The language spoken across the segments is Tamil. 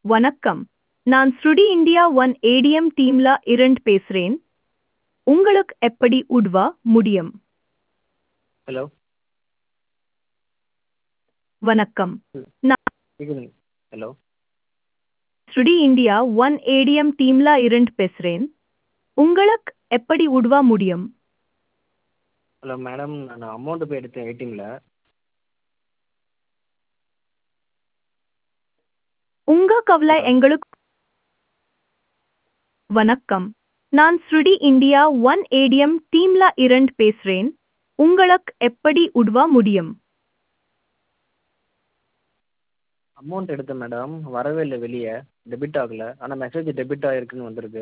வணக்கம் நான் ஸ்ருடி இந்தியா ஒன் ஏடிஎம் டீம்ல இருந்து பேசுறேன் உங்களுக்கு எப்படி உதவ முடியும் ஹலோ வணக்கம் நான் கேட்குதுங்க ஹலோ ஸ்ருடி இந்தியா ஒன் ஏடிஎம் டீம்ல இருந்து பேசுறேன் உங்களுக்கு எப்படி உதவ முடியும் ஹலோ மேடம் நான் அமௌண்ட்டு போய் எடுத்தேன் ஏடிஎம்மில் உங்க கவலை எங்களுக்கு வணக்கம் நான் ஸ்ருடி இந்தியா ஒன் ஏடிஎம் டீம்ல இருந்து பேசுறேன் உங்களுக்கு எப்படி உதவ முடியும் அமௌண்ட் எடுத்தேன் மேடம் வரவே இல்லை வெளியே டெபிட் ஆகலை ஆனால் மெசேஜ் டெபிட் ஆகிருக்குன்னு வந்திருக்கு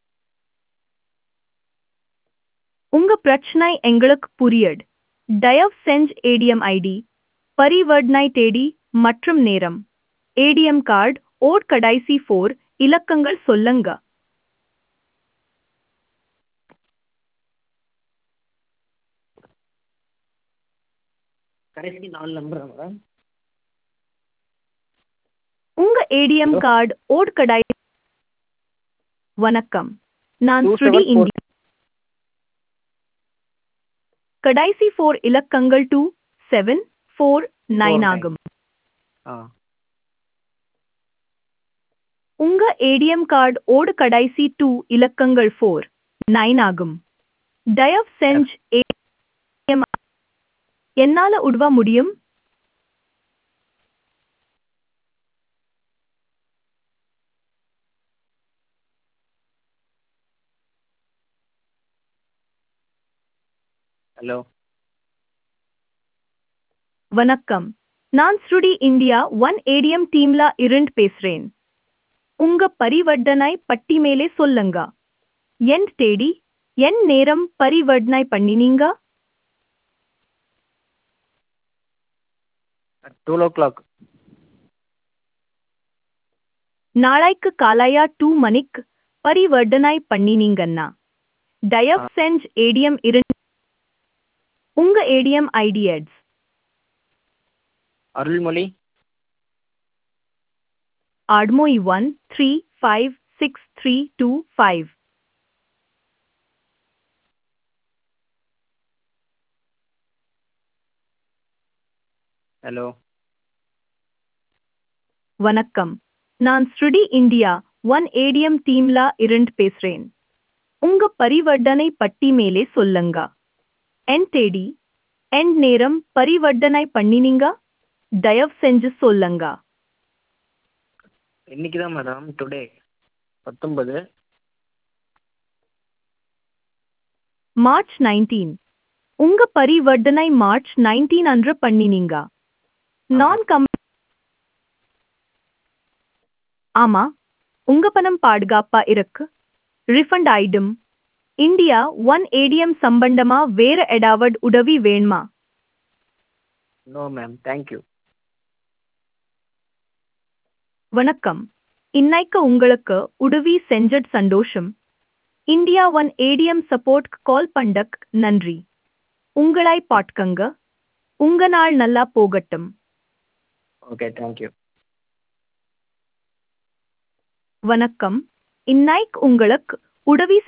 உங்க பிரச்சனை எங்களுக்கு புரியுது தயவு செஞ்சு ஏடிஎம் ஐடி பரிவர்த்தனை தேதி மற்றும் நேரம் ஏடிஎம் கார்டு ஓட் கடைசி ஃபோர் இலக்கங்கள் சொல்லுங்க கடைசி நாலு நம்பரா மேடம் உங்க ஏடிஎம் Hello? கார்டு ஓட் கடை வணக்கம் நான் Two ஸ்ருடி seven four. இந்தியா கடைசி ஃபோர் இலக்கங்கள் two seven four nine nine. ஆகும் ஆ உங்க ஏடிஎம் கார்டு ஓடு கடைசி டூ இலக்கங்கள் ஃபோர் நைன் ஆகும் தயவு செஞ்சு ஏடிஎம் என்னால உதவ முடியும் ஹலோ வணக்கம் நான் ஸ்ருடி இந்தியா ஒன் ஏடிஎம் டீம்ல இருந்து பேசுறேன் உங்க பரிவர்த்தனை பட்டி மேலே சொல்லுங்க என் தேடி என் நேரம் பரிவர்த்தனை பண்ணினீங்க டூ ஓ கிளாக் நாளைக்கு காலையா டூ மணிக்கு பரிவர்த்தனை பண்ணினீங்கன்னா தயவு செஞ்சு ஏடிஎம் இருந்து உங்க ஏடிஎம் ஐடி எட்ஸ் அருள்மொழி ஆட்மோய் one three five six three two five hello வணக்கம் நான் ஸ்ருடி இந்தியா ஒன் ஏடிஎம் டீம்ல இருந்து பேசுறேன் உங்க பரிவர்த்தனை பட்டி மேலே சொல்லுங்க என் தேடி என் நேரம் பரிவர்த்தனை பண்ணினீங்க தயவு செஞ்சு சொல்லுங்க இன்னைக்கு தான் மேடம் டுடே பத்தொன்பது மார்ச் நைன்டீன் உங்க பரிவர்த்தனை மார்ச் நைன்டீன் அன்று பண்ணினீங்க நான் கம் ஆமா உங்க பணம் பாதுகாப்பா இருக்கு ரிஃபண்ட் ஆயிடும் இந்தியா ஒன் ஏடிஎம் சம்பந்தமா வேற ஏதாவது உதவி வேணுமா நோ மேம் தேங்க்யூ வணக்கம் இன்னைக்கு உங்களுக்கு உதவி செஞ்சட் சந்தோஷம் India one ATM support call பண்டக் நன்றி உங்களை பாட்கங்க உங்க நாள் நல்லா போகட்டும் ஓகே தேங்க்யூ வணக்கம் இன்னைக்கு உங்களுக்கு உதவி